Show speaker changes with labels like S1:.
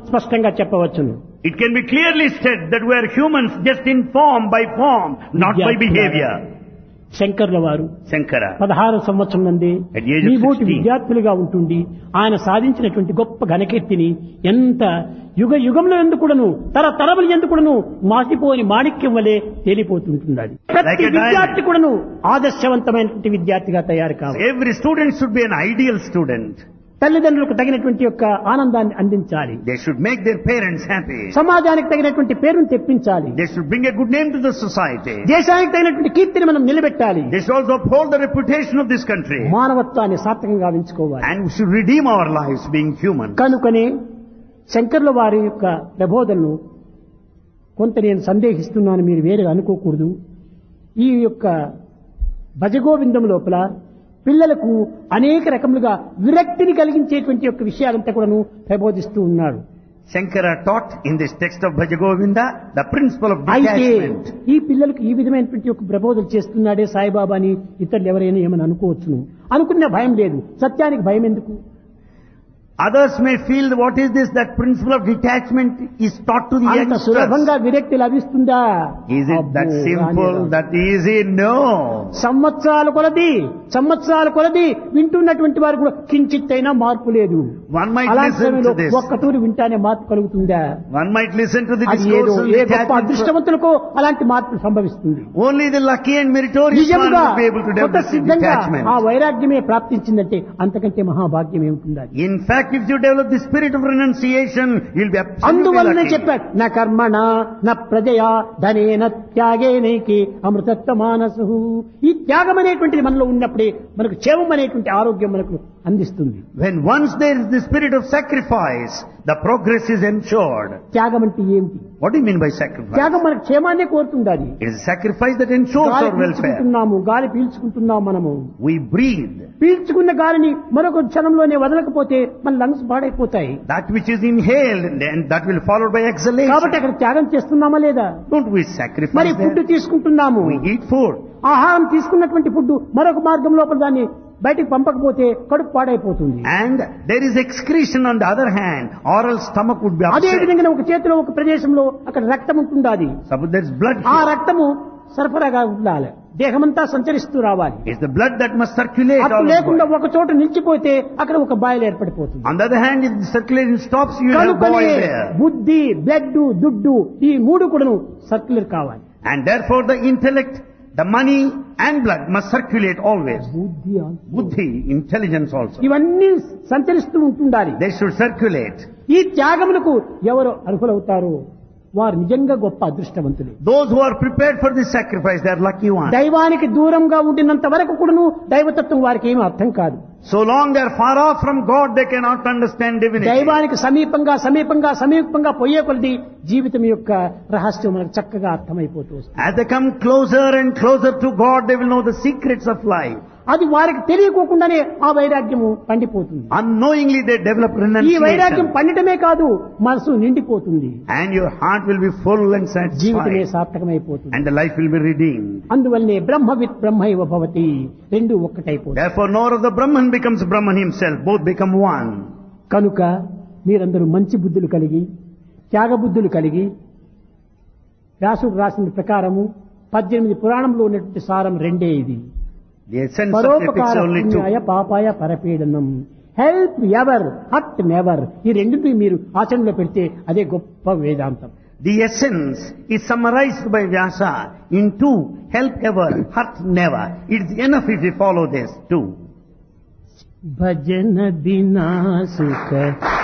S1: స్పష్టంగా చెప్పవచ్చును
S2: It can be clearly said that we are humans just in form by form, not by
S1: Yeah.
S2: behavior.
S1: శంకర్ల వారు
S2: Shankara.
S1: పదహారు సంవత్సరం నుండి
S2: At the age of
S1: మీ బోటి
S2: 16.
S1: విద్యార్థులుగా ఉంటుండి ఆయన సాధించినటువంటి గొప్ప ఘనకీర్తిని ఎంత యుగ యుగంలో ఎందుకుడను తరతరములు ఎందుకుడను మాసిపోని మాణిక్యం వలె తేలిపోతుంటున్నది ప్రతి
S2: Like a diamond.
S1: విద్యార్థి కూడాను ఆదర్శవంతమైనటువంటి విద్యార్థిగా తయారు కావాలి
S2: Every student should be an ideal student.
S1: తల్లిదండ్రులకు తగినటువంటి యొక్క ఆనందాన్ని అందించాలి
S2: They should make their parents happy.
S1: సమాజానికి తగినటువంటి పేరును తెప్పించాలి
S2: They should bring a good name to the society.
S1: దేశానికి తగినటువంటి కీర్తిని మనం నిలబెట్టాలి
S2: They should also uphold the reputation of this country.
S1: మానవత్వాన్ని సార్థకంగా ఉంచుకోవాలి
S2: And we should redeem our lives being human.
S1: కనుకనే శంకర్ల వారి యొక్క ప్రబోధనలు కొంత నేను సందేహిస్తున్నాను మీరు వేరే అనుకోకూడదు ఈ యొక్క భజగోవిందం లోపల పిల్లలకు అనేక రకములుగా విరక్తిని కలిగించేటువంటి యొక్క విషయాలంతా కూడాను ప్రబోధిస్తూ ఉన్నాడు
S2: Shankara taught in this text of Bhajagovinda the principle of
S1: అయితే
S2: detachment.
S1: ఈ పిల్లలకు ఈ విధమైనటువంటి ఒక ప్రబోధలు చేస్తున్నాడే సాయిబాబా అని ఇతరులు ఎవరైనా ఏమని అనుకోవచ్చును అనుకున్న భయం లేదు సత్యానికి భయం ఎందుకు
S2: Others may feel what is this that principle of detachment is taught to the
S1: అంత
S2: youngsters.
S1: సులభంగా విరక్తి లభిస్తుందా
S2: Is it that
S1: అబ్బో,
S2: simple,
S1: రానిరా.
S2: that easy? No.
S1: సంవత్సరాల కొలది సంవత్సరాల కొలది వింటున్నటువంటి వారు కూడా కించిత్తైనా మార్పు లేదు
S2: One might
S1: అలాంటి
S2: listen
S1: సమయంలో
S2: to this.
S1: ఒక్క తూరి వింటానే మార్పు కలుగుతుందా
S2: One might listen to the
S1: అది ఏదో
S2: discourse of
S1: ఏ గొప్ప
S2: detachment.
S1: అదృష్టవంతులకో అలాంటి మార్పు సంభవిస్తుంది
S2: Only the lucky and meritorious one
S1: నిజముగా
S2: will be able to
S1: కొత్త
S2: develop
S1: సిద్ధంగా
S2: detachment.
S1: ఆ వైరాగ్యమే ప్రాప్తించిందంటే అంతకంటే మహాభాగ్యం ఏమిటి
S2: In fact, if you develop the spirit of renunciation, you'll be absolutely
S1: అందువల్లనే
S2: lucky.
S1: చెప్పాడు నా కర్మణ నా ప్రజయా ధనేన త్యాగేనేకి అమృతత్వ మానసు ఈ త్యాగం అనేటువంటిది మనలో ఉన్నప్పుడే మనకు క్షేమం అనేటువంటి ఆరోగ్యం మనకు అందిస్తుంది
S2: When once there is the spirit of sacrifice, the progress is ensured.
S1: త్యాగం అంటే ఏమిటి
S2: What do you mean by sacrifice?
S1: త్యాగం మనకు క్షేమాన్నే కోరుతుండాలి
S2: It is a sacrifice that ensures
S1: గాలి
S2: our welfare.
S1: పీల్చుకుంటున్నాము గాలి పీల్చుకుంటున్నాం మనము
S2: We breathe.
S1: పీల్చుకున్న గాలిని మరొక క్షణంలోనే వదలకపోతే మన లంగ్స్ పాడైపోతాయి
S2: That which is inhaled, and that will followed by
S1: కాబట్టి
S2: exhalation.
S1: అక్కడ త్యాగం చేస్తున్నామా లేదా
S2: Don't we
S1: మరి
S2: sacrifice
S1: ఫుడ్
S2: there?
S1: తీసుకుంటున్నాము
S2: We eat food.
S1: ఆహారం తీసుకున్నటువంటి ఫుడ్ మరొక మార్గం లోపల దాన్ని బయటికి పంపకపోతే కడుపు పాడైపోతుంది
S2: And there is excretion on the other hand, oral stomach would be
S1: అదే
S2: upset.
S1: విధంగా ఒక చేతిలో ఒక ప్రదేశంలో అక్కడ రక్తం ఉంటుండాది
S2: Suppose there's blood
S1: ఆ
S2: here.
S1: రక్తము సరఫరాగా ఉండాలి దేహమంతా సంచరిస్తూ రావాలి
S2: It's the blood that must circulate
S1: అప్పుడు
S2: all
S1: లేకుండా
S2: over.
S1: ఒక చోట నిలిచిపోతే అక్కడ ఒక బాయిల్ ఏర్పడిపోతుంది
S2: On the other hand, if the circulation stops, you have
S1: కనుకనే
S2: boil there.
S1: బుద్ధి బ్లడ్ దుడ్డు ఈ మూడు కూడాను సర్క్యులర్ కావాలి
S2: And therefore the intellect, the money and blood must circulate always.
S1: బుద్ధి
S2: Buddhi, intelligence also.
S1: ఇవన్నీ సంచరిస్తూ ఉంటుండాలి
S2: They should circulate.
S1: ఈ త్యాగములకు ఎవరు అర్హులవుతారో వారు నిజంగా గొప్ప అదృష్టవంతులు
S2: Those who are prepared for this sacrifice, they are lucky ones.
S1: దైవానికి దూరంగా ఉండినంత వరకు కూడాను దైవతత్వం వారికి ఏమీ అర్థం కాదు
S2: So long they are far off from God, they cannot understand divinity.
S1: దైవానికి సమీపంగా సమీపంగా సమీపంగా పోయే కొలది జీవితం యొక్క రహస్యం మనకు చక్కగా అర్థమైపోతూ వస్తుంది
S2: As they come closer and closer to God, they will know the secrets of life.
S1: అది వారికి తెలియకోకుండానే ఆ వైరాగ్యము పండిపోతుంది
S2: Unknowingly they develop
S1: ఈ వైరాగ్యం
S2: renunciation.
S1: పండిటమే కాదు మనసు నిండిపోతుంది
S2: And your heart will be full and
S1: జీవితమే
S2: satisfied.
S1: సార్థకమైపోతుంది
S2: And the life will be redeemed.
S1: అందువల్లనే బ్రహ్మవిత్ బ్రహ్మైవ భవతి రెండు ఒక్కటైపోతుంది
S2: Therefore, nor of the Brahman becomes Brahman himself. Both become one.
S1: కనుక మీరందరూ మంచి బుద్ధులు కలిగి త్యాగ బుద్ధులు కలిగి వ్యాసుడు రాసిన ప్రకారము పద్దెనిమిది పురాణంలో ఉన్నటువంటి సారం రెండే ఇది
S2: The essence of epics
S1: పరోపకార
S2: only two.
S1: పుణ్యాయ పాపాయ పరపీడనం హెల్ప్ ఎవర్ హట్ నెవర్ ఈ రెండింటిని మీరు ఆచరణలో పెడితే అదే గొప్ప వేదాంతం
S2: The essence is summarized by Vyasa in two. Help ever, hurt never. It is enough if we follow this too.
S1: భజన బినా సుఖ